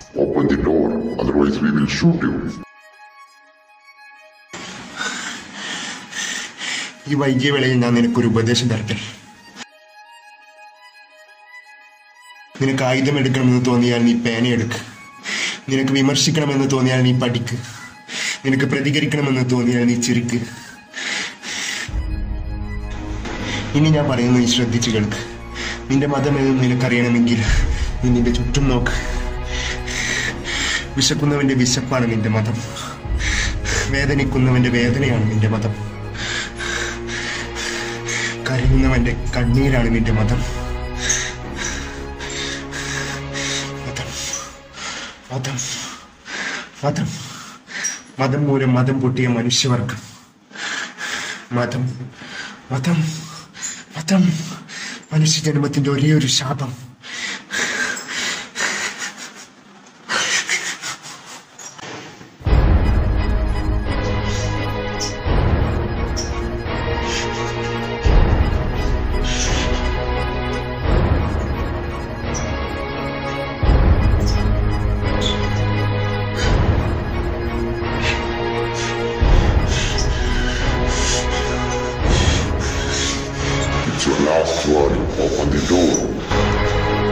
Open the door, otherwise we will shoot you. ഈ വൈകിയ വേളയിൽ ഞാൻ നിനക്കൊരു ഉപദേശം തരട്ടെ നിനക്ക് ആയുധം എടുക്കണമെന്ന് തോന്നിയാൽ നീ പേനയെടുക്ക് നിനക്ക് വിമർശിക്കണമെന്ന് തോന്നിയാൽ നീ പഠിക്ക് നിനക്ക് പ്രതികരിക്കണമെന്ന് തോന്നിയാൽ നീ ചിരിക്ക് ഇനി ഞാൻ പറയുന്നത് നീ ശ്രദ്ധിച്ചു കേൾക്ക് നിന്റെ മതം എന്ന് നിനക്കറിയണമെങ്കിൽ നീ നിന്റെ ചുറ്റും നോക്ക് വിശക്കുന്നവന്റെ വിശപ്പാണ് നിന്റെ മതം വേദനിക്കുന്നവന്റെ വേദനയാണ് നിന്റെ മതം കരയുന്നവന്റെ കണ്ണീരാണ് നിന്റെ മതം മതം മതം മതം മതം മൂലം മതം പൊട്ടിയ മനുഷ്യവർഗം മതം മതം മതം മനുഷ്യജന്മത്തിന്റെ ഒരേ ഒരു ശാപം It's your last word. Open the door.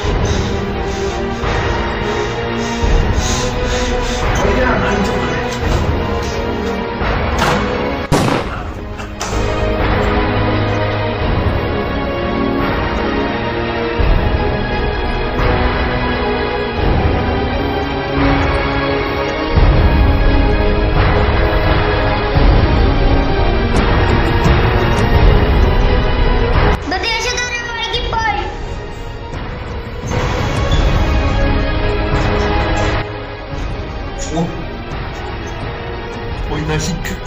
പ്രദേശത്തോടെ വഴങ്ങിപ്പോയി പോയി നശിക്ക്